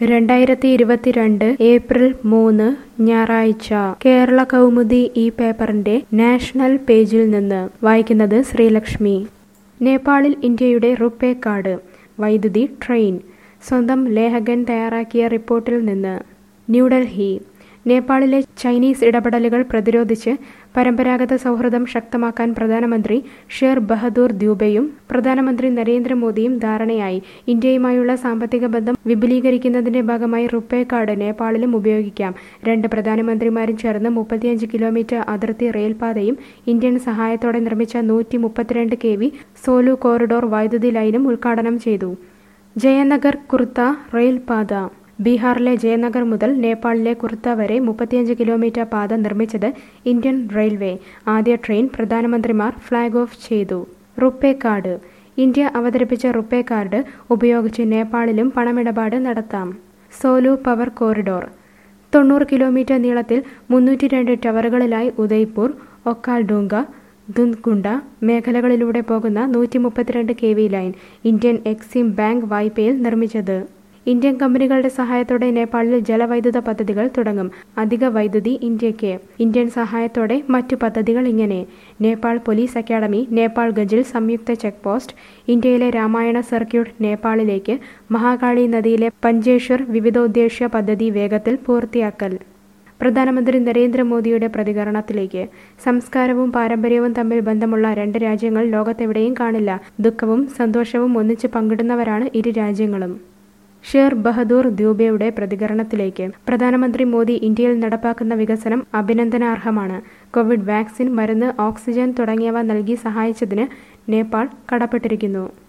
രണ്ടായിരത്തി ഇരുപത്തിരണ്ട് ഏപ്രിൽ മൂന്ന് ഞായറാഴ്ച കേരള കൗമുദി ഈ പേപ്പറിന്റെ നാഷണൽ പേജിൽ നിന്ന് വായിക്കുന്നത് ശ്രീലക്ഷ്മി നേപ്പാളിൽ ഇന്ത്യയുടെ റുപ്പേ കാർഡ് വൈദ്യുതി ട്രെയിൻ സ്വന്തം ലേഖകൻ തയ്യാറാക്കിയ റിപ്പോർട്ടിൽ നിന്ന് ന്യൂഡൽഹി നേപ്പാളിലെ ചൈനീസ് ഇടപെടലുകൾ പ്രതിരോധിച്ച് പരമ്പരാഗത സൗഹൃദം ശക്തമാക്കാൻ പ്രധാനമന്ത്രി ഷേർ ബഹദൂർ ദ്യൂബയും പ്രധാനമന്ത്രി നരേന്ദ്രമോദിയും ധാരണയായി ഇന്ത്യയുമായുള്ള സാമ്പത്തിക ബന്ധം വിപുലീകരിക്കുന്നതിന്റെ ഭാഗമായി റുപ്പേ കാർഡ് നേപ്പാളിലും ഉപയോഗിക്കാം രണ്ട് പ്രധാനമന്ത്രിമാരും ചേർന്ന് മുപ്പത്തിയഞ്ച് കിലോമീറ്റർ അതിർത്തി റെയിൽപാതയും ഇന്ത്യൻ സഹായത്തോടെ നിർമ്മിച്ച നൂറ്റി മുപ്പത്തിരണ്ട് കെ വി സോലു കോറിഡോർ വൈദ്യുതി ലൈനും ഉദ്ഘാടനം ചെയ്തു ജയനഗർ കുർത്ത റെയിൽപാത ബീഹാറിലെ ജയനഗർ മുതൽ നേപ്പാളിലെ കുർത്ത വരെ മുപ്പത്തിയഞ്ച് കിലോമീറ്റർ പാത നിർമ്മിച്ചത് ഇന്ത്യൻ റെയിൽവേ ആദ്യ ട്രെയിൻ പ്രധാനമന്ത്രിമാർ ഫ്ളാഗ് ഓഫ് ചെയ്തു റുപ്പേ കാർഡ് ഇന്ത്യ അവതരിപ്പിച്ച റുപ്പേ കാർഡ് ഉപയോഗിച്ച് നേപ്പാളിലും പണമിടപാട് നടത്താം സോലു പവർ കോറിഡോർ തൊണ്ണൂറ് കിലോമീറ്റർ നീളത്തിൽ മുന്നൂറ്റി രണ്ട് ടവറുകളിലായി ഉദയ്പൂർ ഒക്കാൽഡൂങ്ക ദുന്ദ്ഗുണ്ട മേഖലകളിലൂടെ പോകുന്ന നൂറ്റി മുപ്പത്തിരണ്ട് K V line Indian Exim bank വായ്പയിൽ നിർമ്മിച്ചത് ഇന്ത്യൻ കമ്പനികളുടെ സഹായത്തോടെ നേപ്പാളിൽ ജലവൈദ്യുത പദ്ധതികൾ തുടങ്ങും അധിക വൈദ്യുതി ഇന്ത്യയ്ക്ക് ഇന്ത്യൻ സഹായത്തോടെ മറ്റു പദ്ധതികൾ ഇങ്ങനെ നേപ്പാൾ പോലീസ് അക്കാദമി നേപ്പാൾ ഗഞ്ചിൽ സംയുക്ത ചെക്ക് പോസ്റ്റ് ഇന്ത്യയിലെ രാമായണ സർക്യൂട്ട് നേപ്പാളിലേക്ക് മഹാകാളി നദിയിലെ പഞ്ചേശ്വർ വിവിധോദ്ദേശ്യ പദ്ധതി വേഗത്തിൽ പൂർത്തിയാക്കൽ പ്രധാനമന്ത്രി നരേന്ദ്രമോദിയുടെ പ്രതികരണത്തിലേക്ക് സംസ്കാരവും പാരമ്പര്യവും തമ്മിൽ ബന്ധമുള്ള രണ്ട് രാജ്യങ്ങൾ ലോകത്തെവിടെയും കാണില്ല ദുഃഖവും സന്തോഷവും ഒന്നിച്ച് പങ്കിടുന്നവരാണ് ഇരു രാജ്യങ്ങളും ഷേർ ബഹദൂർ ദ്യൂബയുടെ പ്രതികരണത്തിലേക്ക് പ്രധാനമന്ത്രി മോദി ഇന്ത്യയിൽ നടപ്പാക്കുന്ന വികസനം അഭിനന്ദനാർഹമാണ് കോവിഡ് വാക്സിൻ മരുന്ന് ഓക്സിജൻ തുടങ്ങിയവ നൽകി സഹായിച്ചതിന് നേപ്പാൾ കടപ്പെട്ടിരിക്കുന്നു